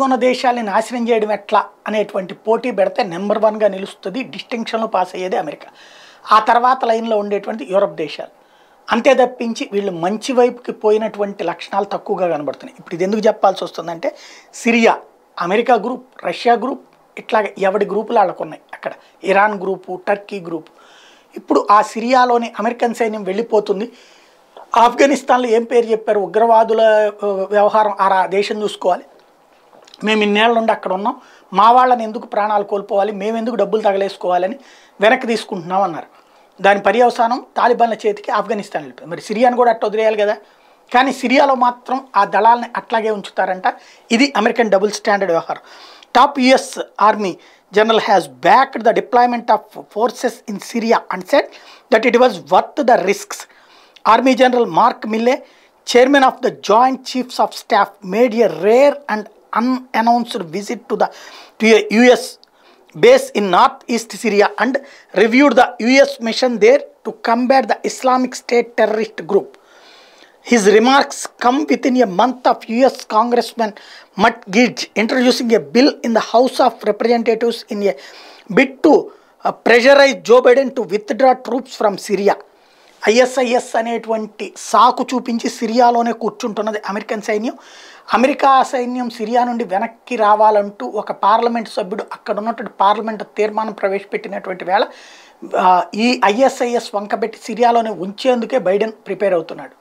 స్ట్రాంగ్గా ఉన్న దేశాలని నాశనం చేయడం ఎట్లా అనేటువంటి పోటీ పెడితే నెంబర్ వన్గా నిలుస్తుంది డిస్టింక్షన్లో పాస్ అయ్యేది అమెరికా ఆ తర్వాత లైన్లో ఉండేటువంటి యూరప్ దేశాలు అంతే తప్పించి వీళ్ళు మంచి వైపుకి పోయినటువంటి లక్షణాలు తక్కువగా కనబడుతున్నాయి ఇప్పుడు ఇది ఎందుకు చెప్పాల్సి వస్తుందంటే Syria America group Russia group ఇట్లా ఎవడి గ్రూపులు వాళ్ళకు ఉన్నాయి అక్కడ ఇరాన్ గ్రూపు టర్కీ గ్రూపు ఇప్పుడు ఆ సిరియాలోని అమెరికన్ సైన్యం వెళ్ళిపోతుంది ఆఫ్ఘనిస్తాన్లో ఏం పేరు చెప్పారు ఉగ్రవాదుల ఆ, వ్యవహారం ఆ రా- దేశం చూసుకోవాలి మేము ఇన్నేళ్ళ నుండి అక్కడ ఉన్నాం మా వాళ్ళని ఎందుకు ప్రాణాలు కోల్పోవాలి మేము ఎందుకు డబ్బులు తగలేసుకోవాలని వెనక్కి తీసుకుంటున్నాం అన్నారు దాని పర్యవసానం తాలిబాన్ల చేతికి ఆఫ్ఘనిస్తాన్ వెళ్ళిపోయింది మరి సిరియాను కూడా అట్ట వదిలేయాలి కదా కానీ సిరియాలో మాత్రం ఆ దళాలని అట్లాగే ఉంచుతారంట ఇది అమెరికన్ డబుల్ స్టాండర్డ్ వ్యవహారం top US army general has backed the deployment of forces in Syria and said that it was worth the risks Army General Mark Milley, chairman of the Joint Chiefs of Staff, made a rare and unannounced visit to the to a US base in northeast Syria and reviewed the US mission there to combat the Islamic State terrorist group. His remarks come within a month of US Congressman Matt Gaetz introducing a bill in the House of Representatives in a bid to uh, pressurize Joe Biden to withdraw troops from Syria. ISIS అనేటువంటి సాకు చూపించి సిరియాలోనే కూర్చుంటున్నది American సైన్యం America సైన్యం Syria నుండి వెనక్కి రావాలంటూ ఒక పార్లమెంట్ సభ్యుడు అక్కడ ఉన్నటువంటి పార్లమెంట్ తీర్మానం ప్రవేశపెట్టినటువంటి వేళ ఆ, ఈ ఐఎస్ఐఎస్ వంకబెట్టి సిరియాలోనే ఉంచేందుకే బైడెన్ ప్రిపేర్ అవుతున్నాడు